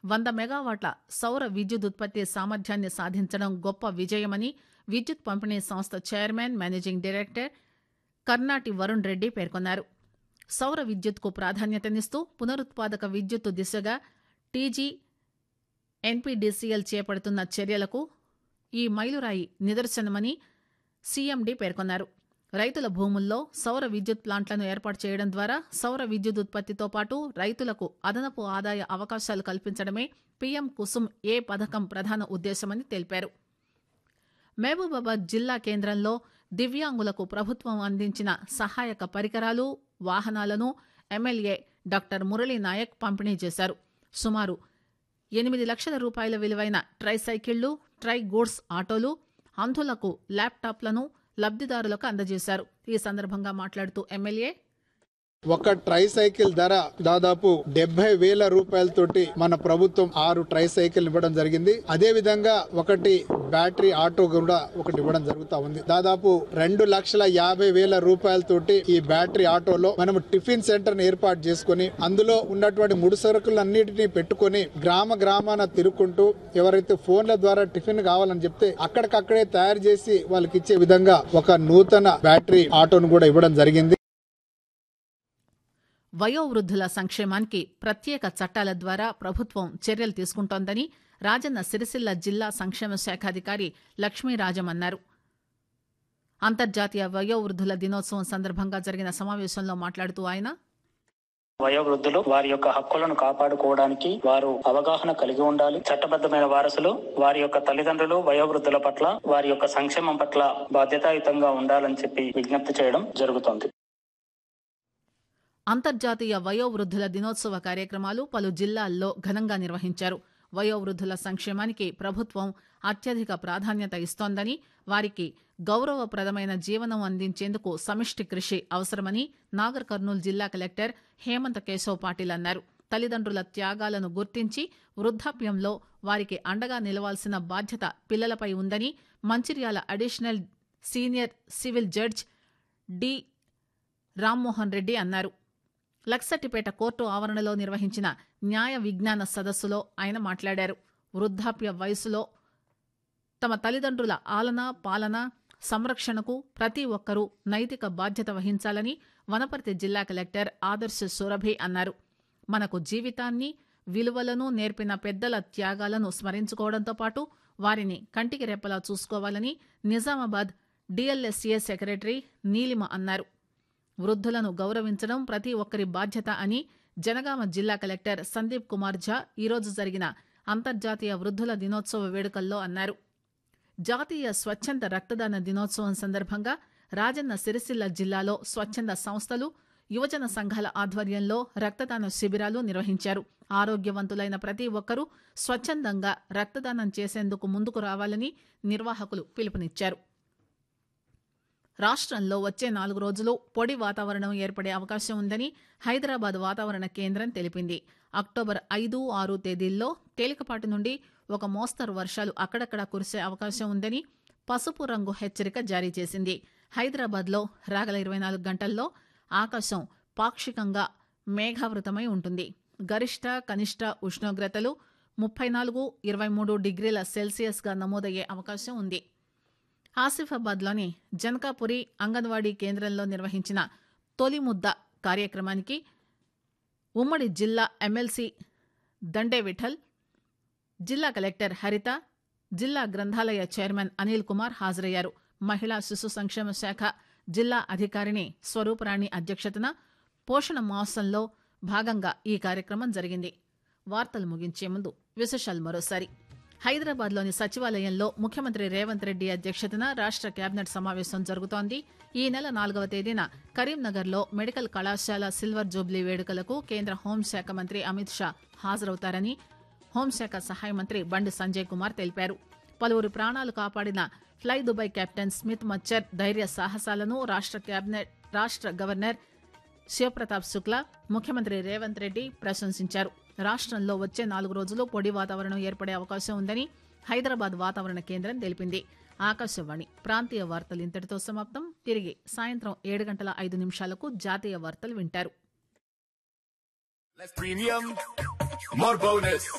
వంద మెగావాట్ల సౌర విద్యుత్ ఉత్పత్తి సామర్థ్యాన్ని సాధించడం గొప్ప విజయమని విద్యుత్ పంపిణీ సంస్థ chairman managing director Karnati Varun Reddy పేర్కొన్నారు సౌర విద్యుత్కు ప్రాధాన్యతనిస్తూ పునరుత్పాదక విద్యుత్ దిశగా టీజీ ఎన్పీడీసీఎల్ చేపడుతున్న చర్యలకు ఈ మైలురాయి నిదర్శనమని సీఎండీ పేర్కొన్నారు రైతుల భూముల్లో సౌర విద్యుత్ ప్లాంట్లను ఏర్పాటు చేయడం ద్వారా సౌర విద్యుత్ ఉత్పత్తితో పాటు రైతులకు అదనపు ఆదాయ అవకాశాలు కల్పించడమే పీఎం కుసుమ్ ఏ పథకం ప్రధాన ఉద్దేశమని తెలిపారు మహబూబాబాద్ జిల్లా కేంద్రంలో దివ్యాంగులకు ప్రభుత్వం అందించిన సహాయక పరికరాలు వాహనాలను ఎమ్మెల్యే డాక్టర్ మురళీ నాయక్ పంపిణీ చేశారు సుమారు ఎనిమిది లక్షల రూపాయల విలువైన ట్రై సైకిళ్లు ట్రై గూడ్స్ ఆటోలు అంధులకు ల్యాప్టాప్లను లబ్దిదారులకు అందజేశారు ఈ సందర్భంగా మాట్లాడుతూ ఎమ్మెల్యే ఒక ట్రై సైకిల్ ధర దాదాపు డెబ్బై వేల రూపాయలతోటి మన ప్రభుత్వం ఆరు ట్రై సైకిల్ ఇవ్వడం జరిగింది అదే విధంగా ఒకటి బ్యాటరీ ఆటో కూడా ఒకటి ఇవ్వడం జరుగుతా ఉంది దాదాపు రెండు లక్షల యాభై వేల రూపాయలతోటి ఈ బ్యాటరీ ఆటోలో మనం టిఫిన్ సెంటర్ ని ఏర్పాటు చేసుకుని అందులో ఉన్నటువంటి ముడి సరుకులన్నిటినీ పెట్టుకొని గ్రామ గ్రామాన తిరుక్కుంటూ ఎవరైతే ఫోన్ల ద్వారా టిఫిన్ కావాలని చెప్తే అక్కడికక్కడే తయారు చేసి వాళ్ళకి ఇచ్చే విధంగా ఒక నూతన బ్యాటరీ ఆటోను కూడా ఇవ్వడం జరిగింది వయోవృద్ధుల సంక్షేమానికి ప్రత్యేక చట్టాల ద్వారా ప్రభుత్వం చర్యలు తీసుకుంటోందని రాజన్న సిరిసిల్ల జిల్లా సంక్షేమ శాఖ అధికారి లక్ష్మీరాజం అన్నారు అంతర్జాతీయ వయోవృద్ధుల దినోత్సవం సందర్భంగా జరిగిన సమావేశంలో మాట్లాడుతూ ఆయన వయోవృద్ధులు వారి యొక్క హక్కులను కాపాడుకోవడానికి వారు అవగాహన కలిగి ఉండాలి చట్టబద్ధమైన వారసులు వారి యొక్క తల్లిదండ్రులు వయోవృద్ధుల పట్ల వారి యొక్క సంక్షేమం పట్ల బాధ్యతాయుతంగా ఉండాలని చెప్పి విజ్ఞప్తి చేయడం జరుగుతోంది అంతర్జాతీయ వయోవృద్ధుల దినోత్సవ కార్యక్రమాలు పలు జిల్లాల్లో ఘనంగా నిర్వహించారు వయోవృద్ధుల సంక్షేమానికి ప్రభుత్వం అత్యధిక ప్రాధాన్యత ఇస్తోందని వారికి గౌరవప్రదమైన జీవనం అందించేందుకు సమిష్టి కృషి అవసరమని నాగర్ కర్నూలు జిల్లా కలెక్టర్ హేమంత్ కేశవ్ పాటిల్ అన్నారు తల్లిదండ్రుల త్యాగాలను గుర్తించి వృద్ధాప్యంలో వారికి అండగా నిలవాల్సిన బాధ్యత పిల్లలపై ఉందని Mancherial additional senior civil judge D Rammohan Reddy అన్నారు లక్సటిపేట కోర్టు ఆవరణలో నిర్వహించిన న్యాయ విజ్ఞాన సదస్సులో ఆయన మాట్లాడారు వృద్ధాప్య వయసులో తమ తల్లిదండ్రుల ఆలన పాలన సంరక్షణకు ప్రతి ఒక్కరూ నైతిక బాధ్యత వహించాలని వనపర్తి జిల్లా కలెక్టర్ ఆదర్శ సురభి అన్నారు మనకు జీవితాన్ని విలువలను నేర్పిన పెద్దల త్యాగాలను స్మరించుకోవడంతో పాటు వారిని కంటికి రెప్పలా చూసుకోవాలని నిజామాబాద్ డిఎల్ఎస్ఏ సెక్రటరీ నీలిమ అన్నారు వృద్ధులను గౌరవించడం ప్రతి ఒక్కరి బాధ్యత అని జనగామ జిల్లా కలెక్టర్ సందీప్ కుమార్ ఝా ఈరోజు జరిగిన అంతర్జాతీయ వృద్ధుల దినోత్సవ వేడుకల్లో అన్నారు జాతీయ స్వచ్ఛంద రక్తదాన దినోత్సవం సందర్భంగా రాజన్న సిరిసిల్ల జిల్లాలో స్వచ్ఛంద సంస్థలు యువజన సంఘాల ఆధ్వర్యంలో రక్తదాన శిబిరాలు నిర్వహించారు ఆరోగ్యవంతులైన ప్రతి ఒక్కరూ స్వచ్ఛందంగా రక్తదానం చేసేందుకు ముందుకు రావాలని నిర్వాహకులు పిలుపునిచ్చారు రాష్ట్రంలో వచ్చే నాలుగు రోజులు పొడి వాతావరణం ఏర్పడే అవకాశం ఉందని హైదరాబాద్ వాతావరణ కేంద్రం తెలిపింది అక్టోబర్ ఐదు ఆరు తేదీల్లో తేలికపాటి నుండి ఒక మోస్తరు వర్షాలు అక్కడక్కడా కురిసే అవకాశం ఉందని పసుపు రంగు హెచ్చరిక జారీ చేసింది హైదరాబాద్లో రాగల ఇరవై నాలుగు గంటల్లో ఆకాశం పాక్షికంగా మేఘావృతమై ఉంటుంది గరిష్ట కనిష్ట ఉష్ణోగ్రతలు ముప్పై నాలుగు ఇరవై మూడు డిగ్రీల సెల్సియస్గా నమోదయ్యే అవకాశం ఉంది ఆసిఫాబాద్లోని జనకాపురి అంగన్వాడీ కేంద్రంలో నిర్వహించిన తొలి ముద్ద కార్యక్రమానికి ఉమ్మడి జిల్లా ఎమ్మెల్సీ దండే విఠల్ జిల్లా కలెక్టర్ హరిత జిల్లా గ్రంథాలయ చైర్మన్ అనిల్ కుమార్ హాజరయ్యారు మహిళా శిశు సంక్షేమ శాఖ జిల్లా అధికారిని స్వరూపరాణి అధ్యక్షతన పోషణ మాసంలో భాగంగా ఈ కార్యక్రమం జరిగింది వార్తలు ముగించే ముందు విశేషాలు మరోసారి హైదరాబాద్లోని సచివాలయంలో ముఖ్యమంత్రి రేవంత్ రెడ్డి అధ్యక్షతన రాష్ట్ర కేబినెట్ సమావేశం జరుగుతోంది ఈ నెల నాలుగవ తేదీన కరీంనగర్లో మెడికల్ కళాశాల సిల్వర్ జూబ్లీ వేడుకలకు కేంద్ర హోంశాఖ మంత్రి అమిత్ షా హాజరవుతారని హోంశాఖ సహాయ మంత్రి బండి సంజయ్ కుమార్ తెలిపారు పలువురు ప్రాణాలు కాపాడిన ఫ్లై దుబాయ్ కెప్టెన్ స్మిత్ మచ్చర్ ధైర్య సాహసాలను రాష్ట్ర కేబినెట్ రాష్ట్ర గవర్నర్ శివప్రతాప్ శుక్లా ముఖ్యమంత్రి రేవంత్ రెడ్డి ప్రశంసించారు రాష్ట్రంలో వచ్చే నాలుగు రోజులు పొడి వాతావరణం ఏర్పడే అవకాశం ఉందని హైదరాబాద్ వాతావరణ కేంద్రం తెలిపింది ఆకాశవాణి ప్రాంతీయ వార్తలు ఇంతటితో సమాప్తం తిరిగి సాయంత్రం ఏడు గంటల ఐదు నిమిషాలకు జాతీయ వార్తలు వింటారు Less premium, more bonus.